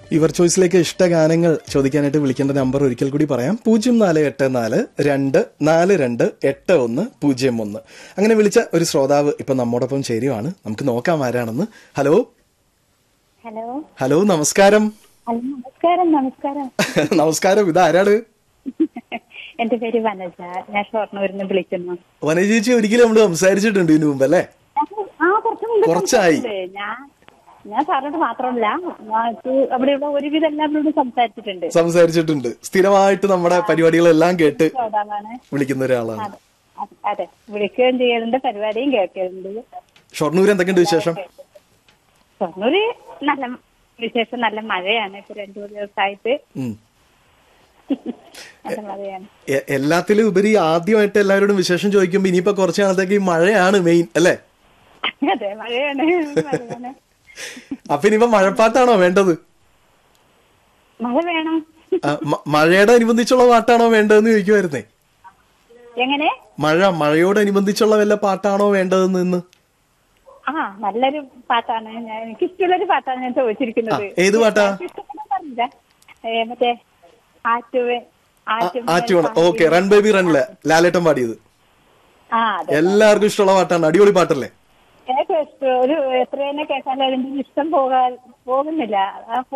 ഇവർ ചോയ്സിലേക്ക് ഇഷ്ട ഗാനങ്ങൾ ചോദിക്കാനായിട്ട് വിളിക്കേണ്ട നമ്പർ ഒരിക്കൽ കൂടി പറയാം പൂജ്യം നാല് എട്ട് നാല് രണ്ട് നാല് രണ്ട് എട്ട് ഒന്ന് പൂജ്യം ഒന്ന് അങ്ങനെ വിളിച്ച ഒരു ശ്രോതാവ് ഇപ്പൊ നമ്മോടൊപ്പം ചേരുവാണ് നമുക്ക് നോക്കാം ആരാണെന്ന് ഹലോ ഹലോ ഹലോ നമസ്കാരം ഹലോ നമസ്കാരം നമസ്കാരം നമസ്കാരം ഇത് ആരാണ് എന്റെ പേര് വനജ ഞാൻ ഷൊർണൂരിൽ നിന്ന് വിളിക്കുന്നു വനജീച്ചി ഒരിക്കലും നമ്മൾ സംസാരിച്ചിട്ടുണ്ട് ഇതിനു മുമ്പ് അല്ലേ ആ കുറച്ച് മുമ്പ് കുറച്ചായി. സംസാരിച്ചിട്ടുണ്ട്. ഞാൻ ഞാൻ സാറിനോട് മാത്രമല്ല ഞാൻ ഇത് അവിടെയുള്ള ഒരുവിധം എല്ലാവരോടും സംസാരിച്ചിട്ടുണ്ട് സംസാരിച്ചിട്ടുണ്ട് സ്ഥിരമായിട്ട് നമ്മുടെ പരിപാടികളെല്ലാം കേട്ട് ശ്രോതാവാണ് വിളിക്കുന്ന ഒരാളാണ് അതെ അതെ, അതെ വിളിക്കുകയും ചെയ്യുന്നുണ്ട് പരിപാടിയും കേൾക്കുന്നുണ്ട് ഷൊർണൂർ എന്തൊക്കെയുണ്ട് വിശേഷം ഷൊർണൂര് നല്ല വിശേഷം നല്ല മഴയാണ് ഇപ്പൊ രണ്ടു മൂന്ന് ദിവസമായിട്ട് ഉം. നല്ല മഴയാണ് എ- എല്ലാത്തിലും ഉപരി ആദ്യമായിട്ട് എല്ലാവരോടും വിശേഷം ചോദിക്കുമ്പോ ഇനിയിപ്പോ കുറച്ച് നാളത്തേക്ക് ഈ മഴയാണ് മെയിൻ അല്ലേ അതെ മഴയാണ് മഴയാണ് അപ്പൊ ഇനിയിപ്പോ മഴപ്പാട്ടാണോ വേണ്ടത് മഴ വേണം ആ, മ- മഴയോട് അനുബന്ധിച്ചുള്ള പാട്ടാണോ വേണ്ടതെന്ന് ചോദിക്കുമായിരുന്നേ എങ്ങനെ മഴ മഴയോടനുബന്ധിച്ചുള്ള വല്ല പാട്ടാണോ വേണ്ടതെന്ന് ഇന്ന് ആ നല്ലൊരു പാട്ടാണ് ഞാൻ എനിക്ക് ഇഷ്ടമുള്ളൊരു പാട്ടാണ് ഞാൻ ചോദിച്ചിരിക്കുന്നത് ആ, ഏത് പാട്ടാ? എനിക്ക് ഇഷ്ടപ്പെട്ടതറിയില്ല. ഏ, മറ്റേ ആറ്റുവേ ആറ്റുവണ ഓക്കെ റൺ ബേബി റണ്ണിലെ ലാലേട്ടൻ പാടിയത് ആ അതെ എല്ലാവർക്കും ഇഷ്ടമുള്ള പാട്ടാണ് അടിപൊളി പാട്ടല്ലേ എനിക്ക് ഇഷ്ടം ഒരു എത്രയെന്നെ കേട്ടാലും അതിന്റെ ഇഷ്ടം പോകാൻ പോകുന്നില്ല ആ